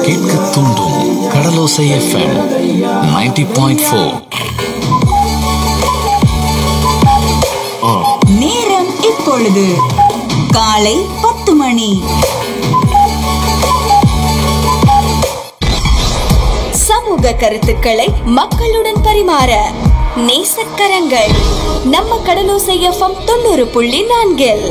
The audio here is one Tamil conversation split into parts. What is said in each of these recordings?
கேட்க தூண்டும் கடலோசை எஃப்எம் 90.4 பாயிண்ட் ஃபோர் நேரம் இப்பொழுது காலை பத்து மணி சமூக கருத்துக்களை மக்களுடன் பரிமாற நேசக்கரங்கள் நம்ம கடலோசை எஃப்எம் தொண்ணூறு புள்ளி நான்கில்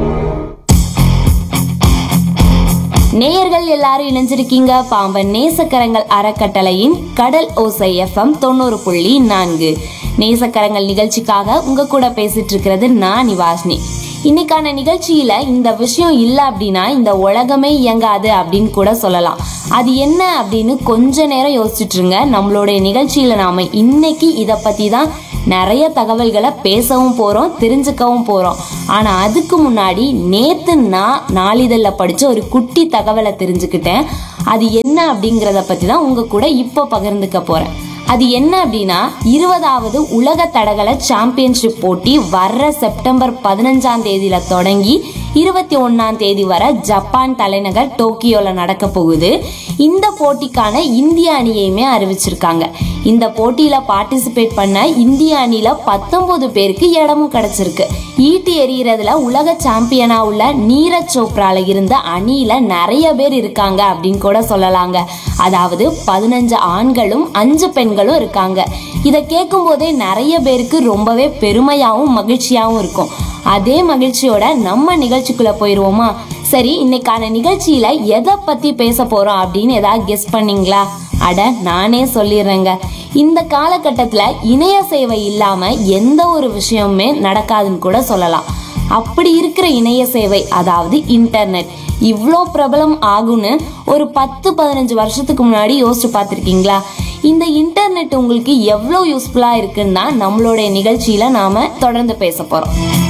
நேயர்கள் எல்லாரும் இணைஞ்சிருக்கீங்க பாம்பன் நேசக்கரங்கள் அறக்கட்டளையின் கடல் ஓசை எஃப்எம் தொண்ணூறு புள்ளி நான்கு நேசக்கரங்கள் நிகழ்ச்சிக்காக உங்க கூட பேசிட்டு இருக்கிறது நான் நிவாஷினி இன்னைக்கான நிகழ்ச்சியில இந்த விஷயம் இல்ல அப்படின்னா இந்த உலகமே இயங்காது அப்படின்னு கூட சொல்லலாம் அது என்ன அப்படின்னு கொஞ்ச நேரம் யோசிச்சுட்டு இருங்க நம்மளுடைய நிகழ்ச்சியில நாம இன்னைக்கு இத பத்தி தான் நிறைய தகவல்களை பேசவும் போறோம் தெரிஞ்சுக்கவும் போறோம் ஆனா அதுக்கு முன்னாடி நேத்து நான் நாளிதழ்ல படிச்ச ஒரு குட்டி தகவலை தெரிஞ்சுக்கிட்டேன் அது என்ன அப்படிங்கறத பத்தி தான் உங்க கூட இப்போ பகிர்ந்துக்க போறேன் அது என்ன அப்படின்னா இருபதாவது உலக தடகள சாம்பியன்ஷிப் போட்டி வர்ற செப்டம்பர் பதினஞ்சாம் தேதியில தொடங்கி இருபத்தி ஒன்னாம் தேதி வரை ஜப்பான் தலைநகர் டோக்கியோல நடக்க போகுது இந்த போட்டிக்கான இந்திய அணியையுமே அறிவிச்சிருக்காங்க இந்த போட்டியில பார்ட்டிசிபேட் பண்ண இந்திய அணியில பத்தொன்பது பேருக்கு இடமும் கிடைச்சிருக்கு ஈட்டி எறியறதுல உலக சாம்பியனா உள்ள நீரஜ் சோப்ரால இருந்த அணியில நிறைய பேர் இருக்காங்க அப்படின்னு கூட சொல்லலாங்க அதாவது பதினஞ்சு ஆண்களும் அஞ்சு பெண்களும் இருக்காங்க இதை கேட்கும் போதே நிறைய பேருக்கு ரொம்பவே பெருமையாவும் மகிழ்ச்சியாவும் இருக்கும் அதே மகிழ்ச்சியோட நம்ம நிகழ்ச்சிக்குள்ள போயிருவோமா சரி இன்னைக்கான நிகழ்ச்சியில எதை பத்தி பேச போறோம் அப்படின்னு ஏதாவது கெஸ் பண்ணீங்களா அட நானே சொல்லிடுறேங்க இந்த காலகட்டத்துல இணைய சேவை இல்லாம எந்த ஒரு விஷயமுமே நடக்காதுன்னு கூட சொல்லலாம் அப்படி இருக்கிற இணைய சேவை அதாவது இன்டர்நெட் இவ்வளோ பிரபலம் ஆகும்னு ஒரு பத்து பதினஞ்சு வருஷத்துக்கு முன்னாடி யோசிச்சு பார்த்துருக்கீங்களா இந்த இன்டர்நெட் உங்களுக்கு எவ்வளோ யூஸ்ஃபுல்லா இருக்குன்னு தான் நம்மளுடைய நிகழ்ச்சியில நாம தொடர்ந்து பேச போறோம்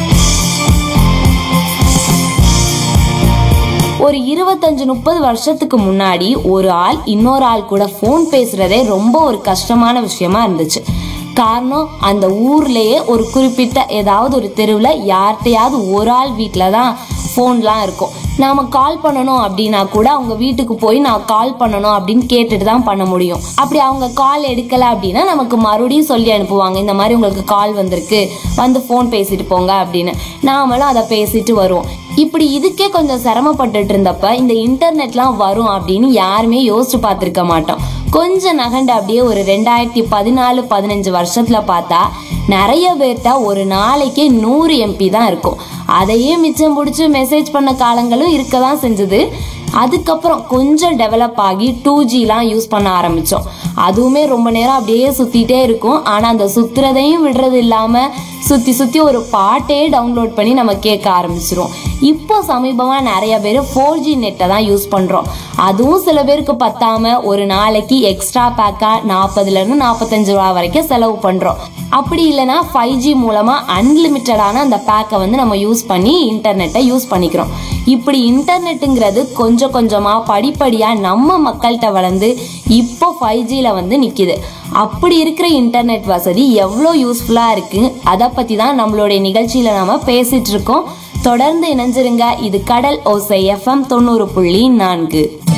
ஒரு இருபத்தஞ்சு முப்பது வருஷத்துக்கு முன்னாடி ஒரு ஆள் இன்னொரு ஆள் கூட ஃபோன் பேசுறதே ரொம்ப ஒரு கஷ்டமான விஷயமா இருந்துச்சு காரணம் அந்த ஊர்லயே ஒரு குறிப்பிட்ட ஏதாவது ஒரு தெருவில் யார்கிட்டயாவது ஒரு ஆள் வீட்டில் தான் ஃபோன்லாம் இருக்கும் நாம கால் பண்ணணும் அப்படின்னா கூட அவங்க வீட்டுக்கு போய் நான் கால் பண்ணணும் அப்படின்னு கேட்டுட்டு தான் பண்ண முடியும் அப்படி அவங்க கால் எடுக்கல அப்படின்னா நமக்கு மறுபடியும் சொல்லி அனுப்புவாங்க இந்த மாதிரி உங்களுக்கு கால் வந்திருக்கு வந்து ஃபோன் பேசிட்டு போங்க அப்படின்னு நாமளும் அதை பேசிட்டு வருவோம் இப்படி இதுக்கே கொஞ்சம் சிரமப்பட்டுட்டு இருந்தப்ப இந்த இன்டர்நெட்லாம் வரும் அப்படின்னு யாருமே யோசிச்சு பார்த்துருக்க மாட்டோம் கொஞ்சம் நகண்டு அப்படியே ஒரு ரெண்டாயிரத்தி பதினாலு பதினஞ்சு வருஷத்துல பார்த்தா நிறைய பேர்ட்ட ஒரு நாளைக்கு நூறு எம்பி தான் இருக்கும் அதையே மிச்சம் பிடிச்சி மெசேஜ் பண்ண காலங்களும் இருக்க தான் செஞ்சது அதுக்கப்புறம் கொஞ்சம் டெவலப் ஆகி டூ ஜிலாம் யூஸ் பண்ண ஆரம்பித்தோம் அதுவுமே ரொம்ப நேரம் அப்படியே சுற்றிட்டே இருக்கும் ஆனால் அந்த சுற்றுறதையும் விடுறது இல்லாமல் சுற்றி சுற்றி ஒரு பாட்டே டவுன்லோட் பண்ணி நம்ம கேட்க ஆரம்பிச்சிரும் இப்போ சமீபமாக நிறைய பேர் ஃபோர் ஜி நெட்டை தான் யூஸ் பண்ணுறோம் அதுவும் சில பேருக்கு பத்தாம ஒரு நாளைக்கு எக்ஸ்ட்ரா பேக்காக நாற்பதுலேருந்து நாற்பத்தஞ்சு ரூபா வரைக்கும் செலவு பண்ணுறோம் அப்படி இல்லைன்னா ஃபைவ் ஜி மூலமாக அன்லிமிட்டடான அந்த பேக்கை வந்து நம்ம யூஸ் பண்ணி இன்டர்நெட்டை யூஸ் பண்ணிக்கிறோம் இப்படி இன்டர்நெட்டுங்கிறது கொஞ்சம் கொஞ்சமாக படிப்படியாக நம்ம மக்கள்கிட்ட வளர்ந்து இப்போ ஃபைவ் ஜியில் வந்து நிற்கிது அப்படி இருக்கிற இன்டர்நெட் வசதி எவ்வளோ யூஸ்ஃபுல்லாக இருக்கு அதை பற்றி தான் நம்மளுடைய நிகழ்ச்சியில் நாம பேசிட்டு இருக்கோம் தொடர்ந்து இணைஞ்சிருங்க இது கடல் ஓசை எஃப்எம் தொண்ணூறு புள்ளி நான்கு